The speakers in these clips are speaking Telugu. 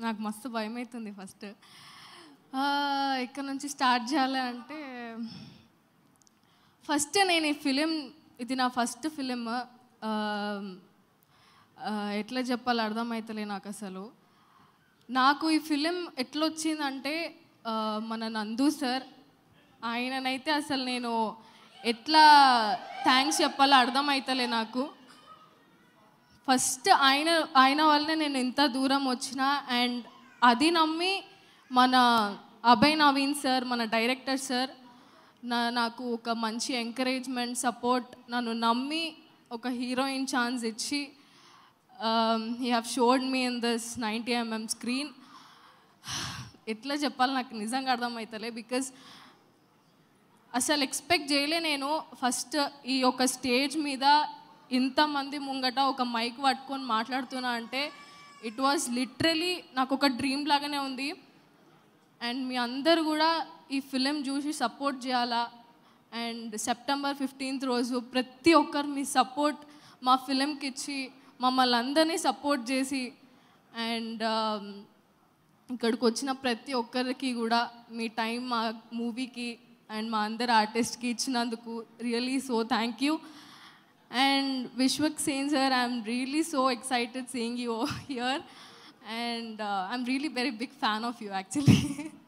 నాకు మస్తు భయం అవుతుంది ఫస్ట్ ఇక్కడ నుంచి స్టార్ట్ చేయాలి అంటే ఫస్ట్ నేను ఈ ఫిలిం ఇది నా ఫస్ట్ ఫిలిం ఎట్లా చెప్పాలి అర్థమవుతలే నాకు అసలు నాకు ఈ ఫిలిం ఎట్లా వచ్చిందంటే ఆ, మన నందు సార్ ఆయననైతే అసలు నేను ఎట్లా థ్యాంక్స్ చెప్పాలో అర్థమవుతలే నాకు ఫస్ట్ ఆయన ఆయన వల్లనే నేను ఇంత దూరం వచ్చిన అండ్ అది నమ్మి మన అభయ్ నవీన్ సార్ మన డైరెక్టర్ సార్ నా నాకు ఒక మంచి ఎంకరేజ్మెంట్ సపోర్ట్ నన్ను నమ్మి ఒక హీరోయిన్ ఛాన్స్ ఇచ్చి he have showed me in this ninety MM screen ఎట్లా చెప్పాలి నాకు నిజంగా అర్థమవుతలే బికాజ్ అసలు ఎక్స్పెక్ట్ చేయలే నేను ఫస్ట్ ఈ ఒక స్టేజ్ మీద ఇంతమంది ముంగట ఒక మైక్ పట్టుకొని మాట్లాడుతున్నా అంటే ఇట్ వాజ్ లిటరలీ నాకు ఒక డ్రీమ్ లాగానే ఉంది అండ్ మీ అందరు కూడా ఈ ఫిలిం చూసి సపోర్ట్ చేయాలా అండ్ సెప్టెంబర్ ఫిఫ్టీన్త్ రోజు ప్రతి ఒక్కరు మీ సపోర్ట్ మా ఫిలింకి ఇచ్చి మమ్మల్ని అందరినీ సపోర్ట్ చేసి అండ్ ఇక్కడికి వచ్చిన ప్రతి ఒక్కరికి కూడా మీ టైం మా మూవీకి అండ్ మా అందరి ఆర్టిస్ట్కి ఇచ్చినందుకు really so thank you and Vishwak Sen sir I'm really so excited seeing you here and I'm really very big fan of you actually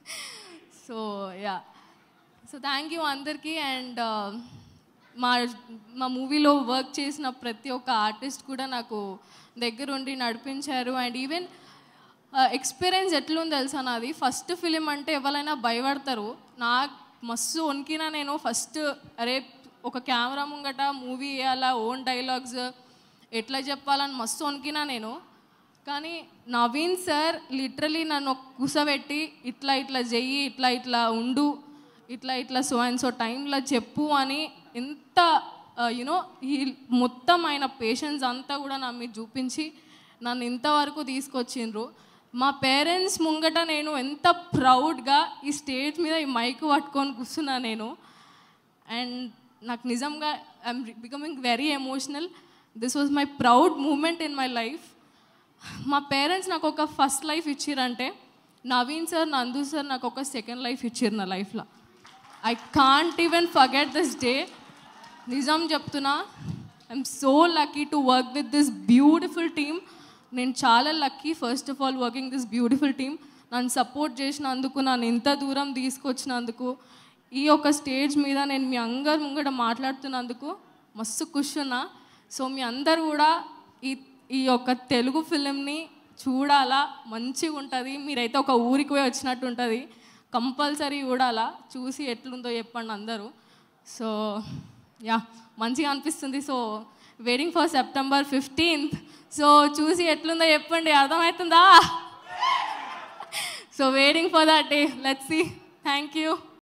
so yeah so thank you అందరికీ అండ్ మా మా మూవీలో వర్క్ చేసిన ప్రతి ఒక్క ఆర్టిస్ట్ కూడా నాకు దగ్గరుండి నడిపించారు అండ్ ఈవెన్ ఎక్స్పీరియన్స్ ఎట్లుంది తెలుసా నాది ఫస్ట్ ఫిలిం అంటే ఎవరైనా భయపడతారు నాకు మస్తు వణికినా నేను ఫస్ట్ అరే ఒక కెమెరా ముంగట మూవీ వేయాలా ఓన్ డైలాగ్స్ ఎట్లా చెప్పాలని మస్తు వణికినా నేను కానీ నవీన్ సార్ లిటరలీ నన్ను కూసబెట్టి ఇట్లా ఇట్లా చెయ్యి ఇట్లా ఇట్లా ఉండు ఇట్లా ఇట్లా సో అండ్ సో టైంలో చెప్పు అని ఎంత యునో ఈ మొత్తం ఆయన పేషెన్స్ అంతా కూడా నా మీద చూపించి నన్ను ఇంతవరకు తీసుకొచ్చిండ్రు మా పేరెంట్స్ ముంగట నేను ఎంత ప్రౌడ్గా ఈ స్టేజ్ మీద ఈ మైక్ పట్టుకొని కూర్చున్నా నేను అండ్ నాకు నిజంగా I'm becoming very emotional this was my proud moment in my life మా పేరెంట్స్ నాకు ఒక ఫస్ట్ లైఫ్ ఇచ్చిరంటే నవీన్ సార్ నందు సార్ నాకు ఒక సెకండ్ లైఫ్ ఇచ్చారు నా లైఫ్లో I can't even forget this day నిజం చెప్తున్నా I'm so lucky to work with this beautiful team నేను చాలా lucky first of all working this beautiful team నన్ను సపోర్ట్ చేసినందుకు నన్ను ఇంత దూరం తీసుకొచ్చినందుకు ఈ యొక్క స్టేజ్ మీద నేను మీ అందరు ముంగట మాట్లాడుతున్నందుకు మస్తు కూర్చున్నా సో మీ అందరు కూడా ఈ ఈ యొక్క తెలుగు ఫిలింని చూడాలా మంచిగా ఉంటుంది మీరైతే ఒక ఊరికి పోయి వచ్చినట్టు ఉంటుంది కంపల్సరీ చూడాలా చూసి ఎట్లుందో చెప్పండి అందరూ సో యా మంచిగా అనిపిస్తుంది so waiting for September fifteenth so చూసి ఎట్లుందో చెప్పండి అర్థమవుతుందా so waiting for that day let's see thank you